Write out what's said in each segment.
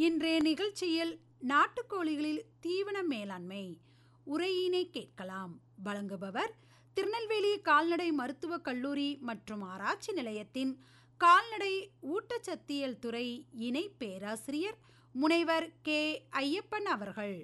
இன்றைய நிகழ்ச்சியில் நாட்டுக்கோழிகளில் தீவன மேலாண்மை உரையினை கேட்கலாம் வழங்குபவர் திருநெல்வேலி கால்நடை மருத்துவக் கல்லூரி மற்றும் ஆராய்ச்சி நிலையத்தின் கால்நடை ஊட்டச்சத்தியல் துறை இணை பேராசிரியர் முனைவர் கே ஐயப்பன் அவர்கள்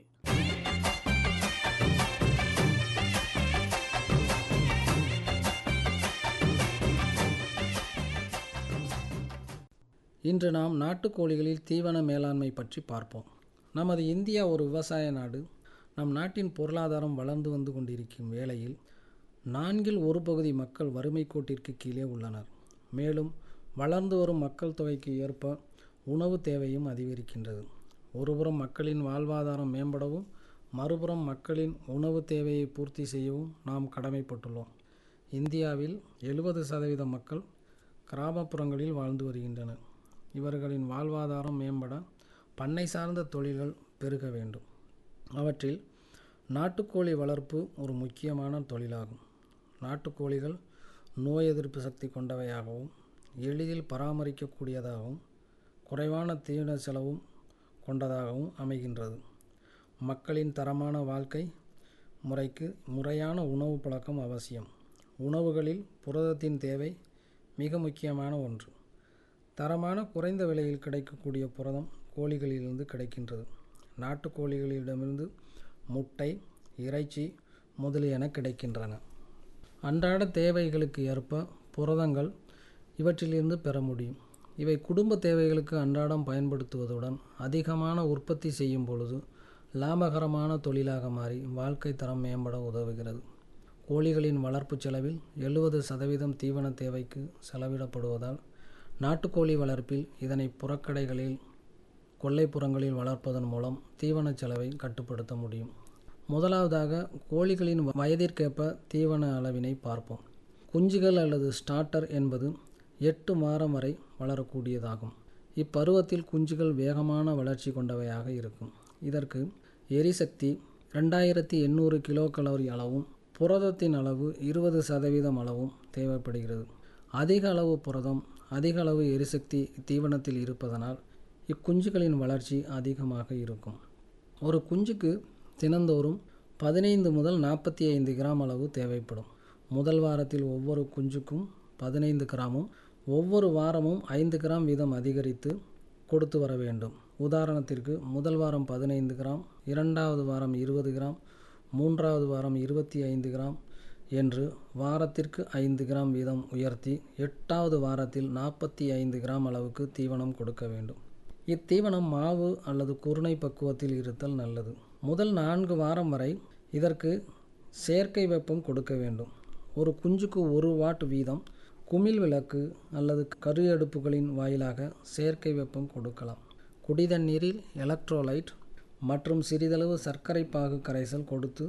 இன்று நாம் நாட்டுக்கோழிகளில் தீவன மேலாண்மை பற்றி பார்ப்போம் நமது இந்தியா ஒரு விவசாய நாடு நம் நாட்டின் பொருளாதாரம் வளர்ந்து வந்து கொண்டிருக்கும் வேளையில் நான்கில் ஒரு பகுதி மக்கள் வறுமை கோட்டிற்கு கீழே உள்ளனர் மேலும் வளர்ந்து வரும் மக்கள் தொகைக்கு ஏற்ப உணவு தேவையும் அதிகரிக்கின்றது ஒருபுறம் மக்களின் வாழ்வாதாரம் மேம்படவும் மறுபுறம் மக்களின் உணவு தேவையை பூர்த்தி செய்யவும் நாம் கடமைப்பட்டுள்ளோம் இந்தியாவில் எழுபது சதவீத மக்கள் கிராமப்புறங்களில் வாழ்ந்து வருகின்றனர் இவர்களின் வாழ்வாதாரம் மேம்பட பண்ணை சார்ந்த தொழில்கள் பெருக வேண்டும் அவற்றில் நாட்டுக்கோழி வளர்ப்பு ஒரு முக்கியமான தொழிலாகும் நாட்டுக்கோழிகள் நோய் எதிர்ப்பு சக்தி கொண்டவையாகவும் எளிதில் பராமரிக்கக்கூடியதாகவும் குறைவான தீவன செலவும் கொண்டதாகவும் அமைகின்றது மக்களின் தரமான வாழ்க்கை முறைக்கு முறையான உணவு பழக்கம் அவசியம் உணவுகளில் புரதத்தின் தேவை மிக முக்கியமான ஒன்று தரமான குறைந்த விலையில் கிடைக்கக்கூடிய புரதம் கோழிகளிலிருந்து கிடைக்கின்றது நாட்டுக்கோழிகளிடமிருந்து முட்டை இறைச்சி முதலியன கிடைக்கின்றன அன்றாட தேவைகளுக்கு ஏற்ப புரதங்கள் இவற்றிலிருந்து பெற முடியும் இவை குடும்ப தேவைகளுக்கு அன்றாடம் பயன்படுத்துவதுடன் அதிகமான உற்பத்தி செய்யும் பொழுது லாபகரமான தொழிலாக மாறி வாழ்க்கை தரம் மேம்பட உதவுகிறது கோழிகளின் வளர்ப்பு செலவில் எழுபது சதவீதம் தீவன தேவைக்கு செலவிடப்படுவதால் நாட்டுக்கோழி வளர்ப்பில் இதனை புறக்கடைகளில் கொல்லைப்புறங்களில் வளர்ப்பதன் மூலம் தீவன செலவை கட்டுப்படுத்த முடியும் முதலாவதாக கோழிகளின் வயதிற்கேற்ப தீவன அளவினை பார்ப்போம் குஞ்சுகள் அல்லது ஸ்டார்டர் என்பது எட்டு மாதம் வரை வளரக்கூடியதாகும் இப்பருவத்தில் குஞ்சுகள் வேகமான வளர்ச்சி கொண்டவையாக இருக்கும் இதற்கு எரிசக்தி ரெண்டாயிரத்தி எண்ணூறு கிலோ கலோரி அளவும் புரதத்தின் அளவு இருபது சதவீதம் அளவும் தேவைப்படுகிறது அதிக அளவு புரதம் அதிக அளவு எரிசக்தி தீவனத்தில் இருப்பதனால் இக்குஞ்சுகளின் வளர்ச்சி அதிகமாக இருக்கும் ஒரு குஞ்சுக்கு தினந்தோறும் பதினைந்து முதல் நாற்பத்தி ஐந்து கிராம் அளவு தேவைப்படும் முதல் வாரத்தில் ஒவ்வொரு குஞ்சுக்கும் பதினைந்து கிராமும் ஒவ்வொரு வாரமும் ஐந்து கிராம் வீதம் அதிகரித்து கொடுத்து வர வேண்டும் உதாரணத்திற்கு முதல் வாரம் பதினைந்து கிராம் இரண்டாவது வாரம் இருபது கிராம் மூன்றாவது வாரம் இருபத்தி ஐந்து கிராம் என்று வாரத்திற்கு ஐந்து கிராம் வீதம் உயர்த்தி எட்டாவது வாரத்தில் நாற்பத்தி ஐந்து கிராம் அளவுக்கு தீவனம் கொடுக்க வேண்டும் இத்தீவனம் மாவு அல்லது குருணை பக்குவத்தில் இருத்தல் நல்லது முதல் நான்கு வாரம் வரை இதற்கு செயற்கை வெப்பம் கொடுக்க வேண்டும் ஒரு குஞ்சுக்கு ஒரு வாட் வீதம் குமிழ் விளக்கு அல்லது கரு அடுப்புகளின் வாயிலாக செயற்கை வெப்பம் கொடுக்கலாம் குடிதண்ணீரில் எலக்ட்ரோலைட் மற்றும் சிறிதளவு சர்க்கரை பாகு கரைசல் கொடுத்து